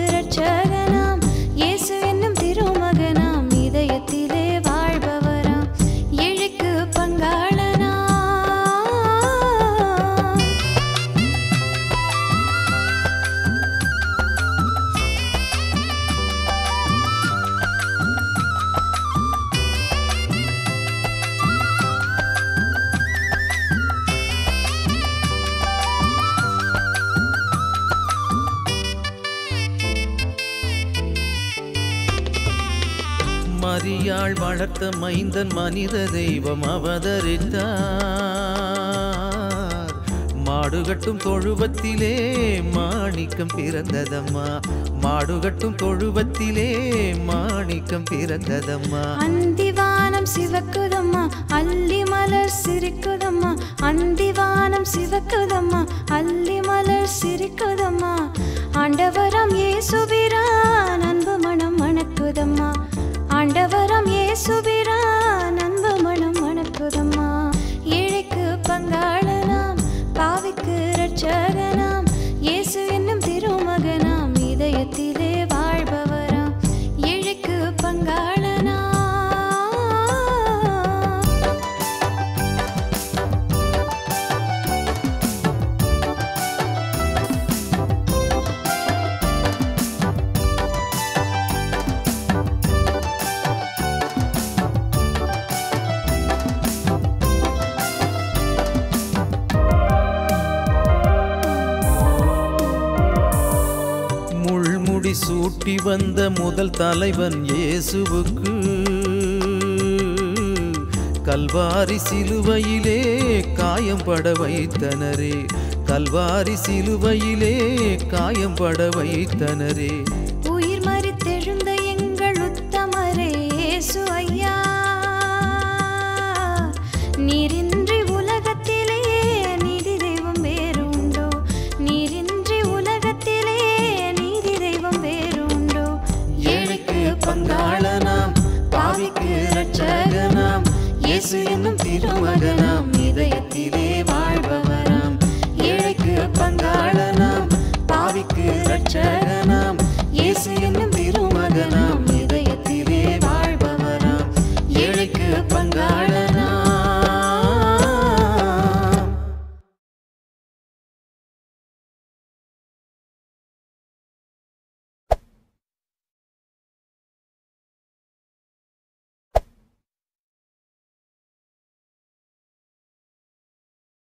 இரட்சகனாம் இயேசு என்னும் திருமகனாம் இதயத்திலே வாழ்பவராம் ஏழைக்கு பங்காளனாம் மரியாள் வளர்த்த மைந்தன் மனித தெய்வம் அவதரித்தார் மாடுகட்டும் தொழுவத்திலே மாணிக்கம் பிறந்ததம்மா மாடுகட்டும் தொழுவத்திலே மாணிக்கம் பிறந்ததம்மா அந்திவானம் சிவக்குதம்மா அல்லி மலர் சிரிக்குதம்மா அந்திவானம் சிவக்குதம்மா அல்லி மலர் சிரிக்குதம்மா ஆண்டவரம் இயேசுபிரான் அன்பு மனம் மணக்குதம்மா ஆண்டவரம் இயேசுபிரான் அன்பு மனம் மணக்குதம்மா ஏழைக்கு பங்காளனாம் பாவிக்கு இரட்சகனாம் இயேசு என்னும் திருமகனாம் இதயத்திலே வாழ்பவராம் ஏழைக்கு பங்காளனாம் முள்முடி சூட்டி வந்த முதல் தலைவன் இயேசுவுக்கு கல்வாரி சிலுவையிலே காயம்பட வைத்தனரே கல்வாரி சிலுவையிலே காயம்பட வைத்தனரே உயிர் மறித்தெழுந்த